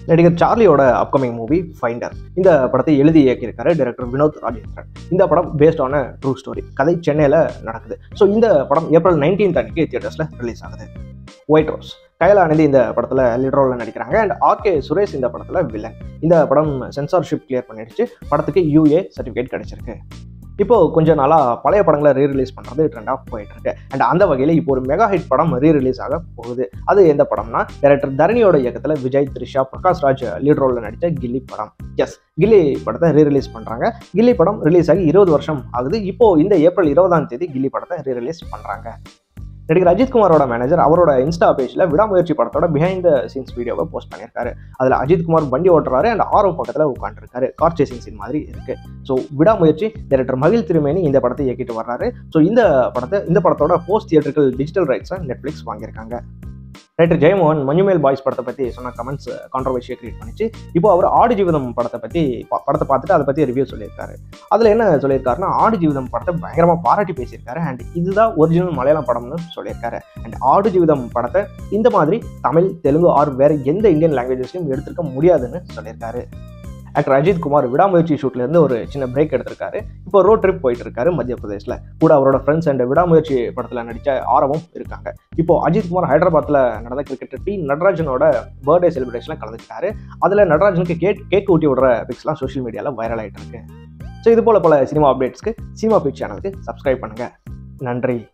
நடிகர் சார்லியோட upcoming movie finder இந்த படத்தை எழுதி இயக்கியிருக்காரு டைரக்டர் வினோத் ராஜேந்திரன் இந்த படம் பேஸ்ட் ஆன ட்ரூ ஸ்டோரி கதை சென்னையில் நடக்குது ஸோ இந்த படம் ஏப்ரல் நைன்டீன்த் அன்னைக்கு தியேட்டர்ஸில் ரிலீஸ் ஆகுது ஒயிட் ரோஸ் கைலானந்தி இந்த படத்தில் லீட் ரோலில் நடிக்கிறாங்க அண்ட் ஆர்கே சுரேஷ் இந்த படத்தில் வில்லன் இந்த படம் சென்சார்ஷிப் கிளியர் பண்ணிடுச்சு படத்துக்கு யூஏ சர்டிஃபிகேட் கிடைச்சிருக்கு இப்போ கொஞ்ச நாளாக பழைய படங்களை ரீ ரிலீஸ் பண்ணுறது ட்ரெண்டாக போயிட்டு இருக்கு அண்ட் அந்த வகையில் இப்போ ஒரு மெகா ஹிட் படம் ரீ ரிலீஸ் ஆக போகுது அது எந்த படம்னா டைரக்டர் தரணியோட இயக்கத்தில் விஜய் த்ரிஷா பிரகாஷ் ராஜ் லீட் ரோலில் நடித்த கில்லி படம் எஸ் கில்லி படத்தை ரீ ரிலீஸ் பண்ணுறாங்க கில்லி படம் ரிலீஸ் ஆகி இருபது வருஷம் ஆகுது இப்போ இந்த ஏப்ரல் இருபதாம் தேதி கில்லி படத்தை ரீ ரிலீஸ் பண்ணுறாங்க நடிகர் அஜித்குமாரோட மேனேஜர் அவரோட இன்ஸ்டா பேஜில் விடாமுயற்சி படத்தோட பிஹைண்ட் த சீன்ஸ் வீடியோவை போஸ்ட் பண்ணியிருக்காரு அதில் அஜித்குமார் வண்டி ஓட்டுறாரு அண்ட் ஆரோ பக்கத்தில் உட்காந்துருக்காரு கார் சேசிங் சீன் மாதிரி இருக்கு ஸோ விடாமுயற்சி டைரக்டர் மகிழ் திருமேனி இந்த படத்தை இயக்கிட்டு வர்றாரு ஸோ இந்த படத்தை இந்த படத்தோட போஸ்ட் தியேட்டர்கள் டிஜிட்டல் ரைட்ஸை நெட்ஃப்ளிக்ஸ் வாங்கியிருக்காங்க ரைட்டர் ஜெயமோகன் மஞ்சுமேல் பாய்ஸ் படத்தை பற்றி சொன்ன கமெண்ட்ஸ் கான்ட்ரவர்ஷியை கிரியேட் பண்ணிச்சு இப்போ அவர் ஆடு ஜீவிதம் படத்தை பற்றி ப- படத்தை பார்த்துட்டு அதை பற்றி ரிவ்யூ சொல்லியிருக்காரு அதில் என்ன சொல்லியிருக்காருன்னா ஆடு ஜீவிதம் படத்தை பயங்கரமாக பாராட்டி பேசியிருக்காரு அண்ட் இதுதான் ஒரிஜினல் மலையாளம் படம்னு சொல்லியிருக்காரு அண்ட் ஆடு ஜீவிதம் படத்தை இந்த மாதிரி தமிழ் தெலுங்கு ஆர் வேற எந்த இந்தியன் லாங்குவேஜஸ்லையும் எடுத்திருக்க முடியாதுன்னு சொல்லியிருக்காரு ஆக்டர் அஜித் குமார் விடாமுயற்சி ஷூட்ல இருந்து ஒரு சின்ன பிரேக் எடுத்திருக்காரு இப்போ ரோட் ட்ரிப் போயிட்டு இருக்காரு மத்திய பிரதேஷ்ல கூட அவரோட ஃப்ரெண்ட்ஸ் அண்ட் விடாமுயற்சி படத்துல நடிச்ச ஆரவும் இருக்காங்க இப்போ அஜித் குமார் ஹைதராபாத்ல நடந்த கிரிக்கெட்டர் டி நடராஜனோட பர்த்டே செலிப்ரேஷன்ல கலந்துக்கிட்டாரு அதுல நடராஜனுக்கு கேக் கேக் ஊட்டி விடுற பிக்ஸ்லாம் சோஷியல் மீடியால வைரல் ஆயிட்டு இருக்கு ஸோ இது போல பல சினிமா அப்டேட்ஸ்க்கு சினிமா பிக் சேனலுக்கு சப்ஸ்கிரைப் பண்ணுங்க நன்றி